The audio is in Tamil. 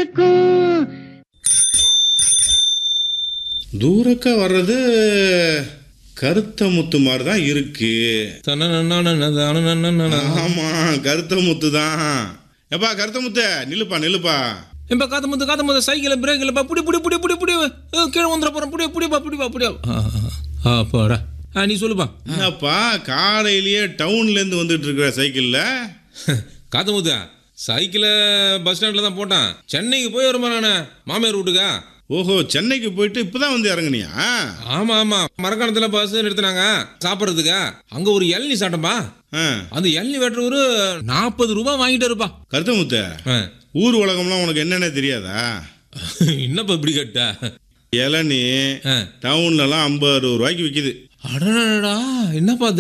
இருக்கும் தூரக்க வர்றது கருத்த முத்து மாதிரி தான் இருக்கு ஆமா கருத்த முத்து தான் எப்பா கருத்த முத்து நில்லுப்பா நில்லுப்பா இப்போ காத்து முத்து காத்து முத்து சைக்கிள் பிரேக் இல்லைப்பா புடி புடி புடி புடி புடி அஹ், கீழே வந்துட போகிறேன் புடி புடிப்பா புடிப்பா புடியா ஆ போடா ஆ நீ சொல்லுப்பா என்னப்பா காலையிலேயே டவுன்ல இருந்து வந்துட்டு இருக்கிற சைக்கிள்ல காத்து முத்து சைக்கிளை பஸ் ஸ்டாண்டில் தான் போட்டான் சென்னைக்கு போய் வருமா நானே மாமியார் வீட்டுக்கா ஓஹோ சென்னைக்கு போயிட்டு இப்பதான் வந்து இறங்குனியா ஆமா ஆமா மரக்காணத்துல பஸ் நிறுத்தினாங்க சாப்பிட்றதுக்கா அங்க ஒரு இளநீ சாட்டம்பா ஆ, அந்த இளநீ வெட்டுறவரு நாற்பது ரூபாய் வாங்கிட்டு இருப்பா கருத்த முத்து ஊர் உலகம்லாம் உனக்கு என்னென்ன தெரியாதா என்னப்பா இப்படி கேட்ட இளநீ ஆ. டவுன்லலாம் ஐம்பது அறுபது ரூபாய்க்கு விற்கிது அடடா என்னப்பா